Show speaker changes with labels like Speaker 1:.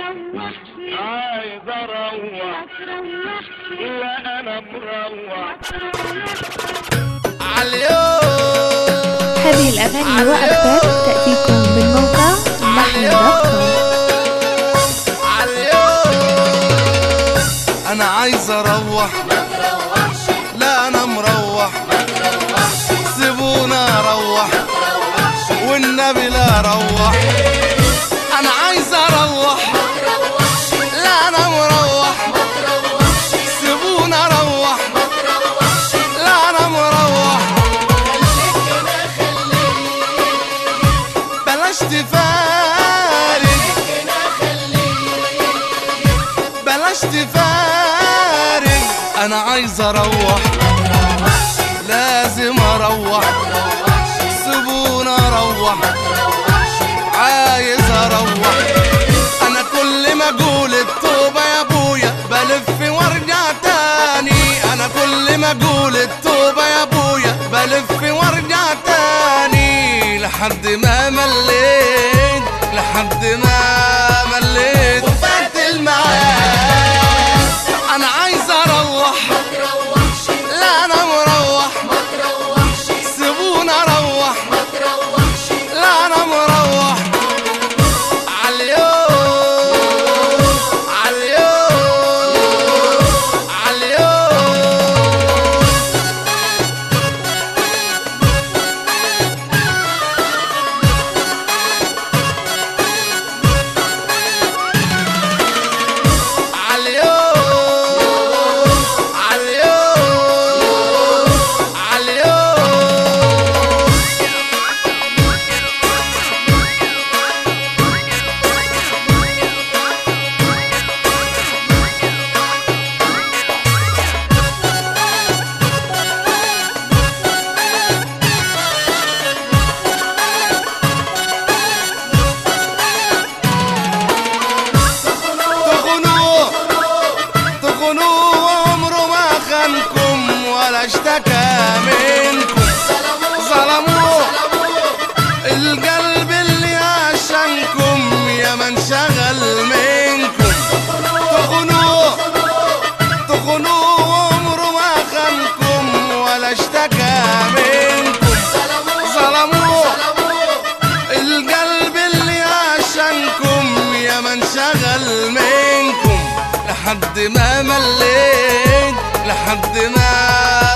Speaker 1: تروحني
Speaker 2: عايز
Speaker 1: ما
Speaker 2: اروح
Speaker 1: تروحني
Speaker 2: لا انا مروح
Speaker 1: ما تروحني
Speaker 3: عاليوم
Speaker 1: هذه الأغاني وأكثر تأتيكم من موقع محن دوت كوم
Speaker 3: عاليوم انا عايز اروح لا انا مروح سيبونا اروح والنبي لا اروح انا عايز اروح لا انا مروح سيبونا اروح لا انا مروح بلاش تفارق بلاش تفارق انا عايز اروح لازم اروح سيبونا اروح عايز اروح انا كل ما اقول التوبة يا ابويا بلف وارجع تاني انا كل ما اقول التوبة يا ابويا بلف وارجع تاني لحد ما مليت لحد ما مليت وفات الميعاد انا عايز اروح لا انا مروح سيبونا اروح لا انا مروح عاليوم عاليوم عاليوم عاليوم عاليوم عاليوم تخنوه تخنوه عمره ما خانكم ولا اشتكى منكم ظلموه القلب اللي عشانكم يا من شغل منكم تخنوه تخنوه عمره ما خانكم ولا اشتكى منكم ظلموه القلب اللي عشانكم يا من شغل منكم لحد ما مليت لحد ما